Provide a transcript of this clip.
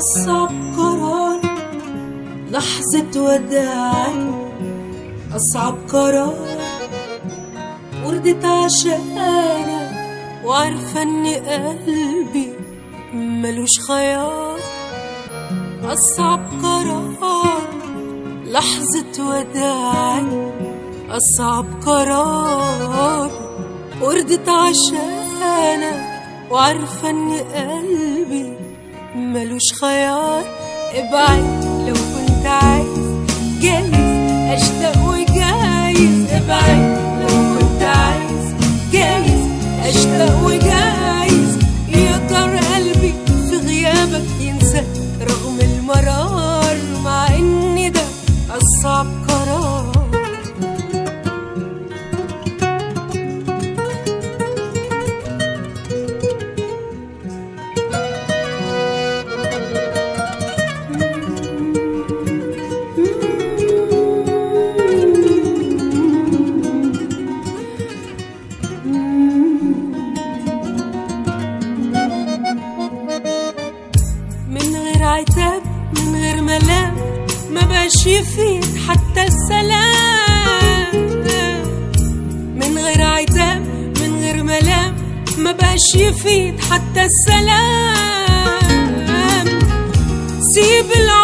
أصعب قرار لحظة وداعك أصعب قرار وردت عشانك وعارفة إن قلبي ملوش خيار أصعب قرار لحظة وداعك أصعب قرار وردت عشانك وعارفة إن قلبي ملوش خيار ابعد لو كنت عايز جايز أشتاق وجايز ابعد لو كنت عايز جايز أشتاق وجايز يقدر قلبي في غيابك ينسى رغم المرار مع إن ده أصعب قرار من غير عتاب من غير ملام ما بقاش يفيد حتى السلام من غير عتاب من غير ملام ما بقاش يفيد حتى السلام سيب العالم